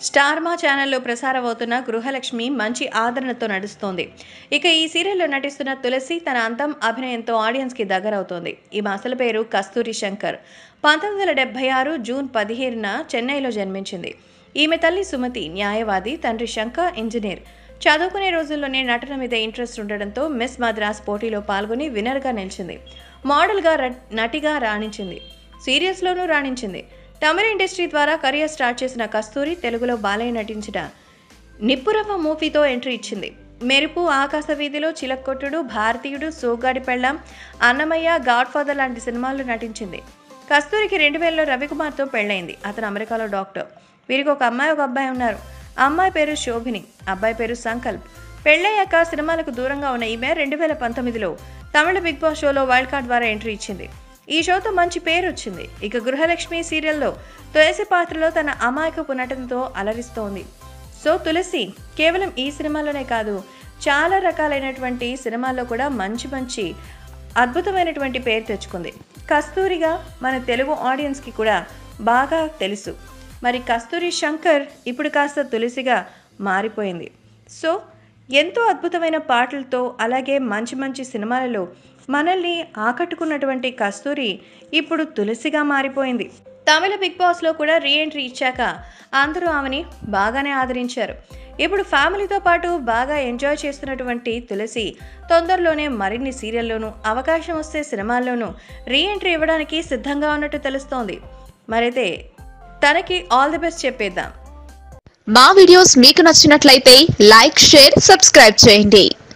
star మా ఛానల్లో ప్రసారమవుతున్న గృహలక్ష్మి మంచి ఆదరణతో నడుస్తోంది ఇక ఈ సీరియల్లో నటిస్తున్న తులసి తన అందం అభినయంతో ఆడియన్స్కి దగ్గరవుతోంది ఈమె అసలు పేరు కస్తూరి శంకర్ పంతొమ్మిది వందల డెబ్బై ఆరు జూన్ పదిహేనున చెన్నైలో జన్మించింది ఈమె తల్లి సుమతి న్యాయవాది తండ్రి శంకర్ ఇంజనీర్ చదువుకునే రోజుల్లోనే నటన మీద ఇంట్రెస్ట్ ఉండడంతో మిస్ మద్రాస్ పోటీలో పాల్గొని విన్నర్గా నిలిచింది మోడల్గా ర- నటిగా రాణించింది సీరియల్స్లోనూ రాణించింది తమిళ ఇండస్ట్రీ ద్వారా కెరియర్ స్టార్ట్ చేసిన కస్తూరి తెలుగులో బాలయ్య నటించిన నిప్పురవ్వ మూవీతో ఎంట్రీ ఇచ్చింది మెరుపు ఆకాశ వీధిలో చిలక్కొట్టుడు భారతీయుడు సోగాడి పెళ్ళాం అన్నమయ్య గాడ్ ఫాదర్ లాంటి సినిమాల్లో నటించింది కస్తూరికి రెండు వేలలో రవికుమార్తో పెళ్ళైంది అతను అమెరికాలో డాక్టర్ వీరికి ఒక అమ్మాయి ఒక అబ్బాయి ఉన్నారు ఆ అమ్మాయి పేరు శోభిని అబ్బాయి పేరు సంకల్ప్ పెళ్ళయ్యాక సినిమాలకు దూరంగా ఉన్న ఈమె రెండు వేల పంతొమ్మిదిలో తమిళ బిగ్ బాస్ షోలో వైల్డ్ కార్డ్ ద్వారా ఎంట్రీ ఇచ్చింది ఈ షోతో మంచి పేరు వచ్చింది ఇక గృహలక్ష్మి సీరియల్లో తులసి పాత్రలో తన అమాయకపు నటనతో అలరిస్తోంది సో తులసి కేవలం ఈ సినిమాలోనే కాదు చాలా రకాలైనటువంటి సినిమాల్లో కూడా మంచి మంచి అద్భుతమైనటువంటి పేరు తెచ్చుకుంది కస్తూరిగా మన తెలుగు ఆడియన్స్కి కూడా బాగా తెలుసు మరి కస్తూరి శంకర్ ఇప్పుడు కాస్త తులసిగా మారిపోయింది సో ఎంతో అద్భుతమైన పాటలతో అలాగే మంచి మంచి సినిమాలలో మనల్ని ఆకట్టుకున్నటువంటి కస్తూరి ఇప్పుడు తులసిగా మారిపోయింది తమిళ బిగ్ బాస్లో కూడా రీఎంట్రీ ఇచ్చాక అందరూ ఆమెని బాగానే ఆదరించారు ఇప్పుడు ఫ్యామిలీతో పాటు బాగా ఎంజాయ్ చేస్తున్నటువంటి తులసి తొందరలోనే మరిన్ని సీరియల్లోనూ అవకాశం వస్తే సినిమాల్లోనూ రీఎంట్రీ ఇవ్వడానికి సిద్ధంగా ఉన్నట్టు తెలుస్తోంది మరైతే తనకి ఆల్ ది బెస్ట్ చెప్పేద్దాం మా వీడియోస్ మీకు నచ్చినట్లయితే లైక్ షేర్ సబ్స్క్రైబ్ చేయండి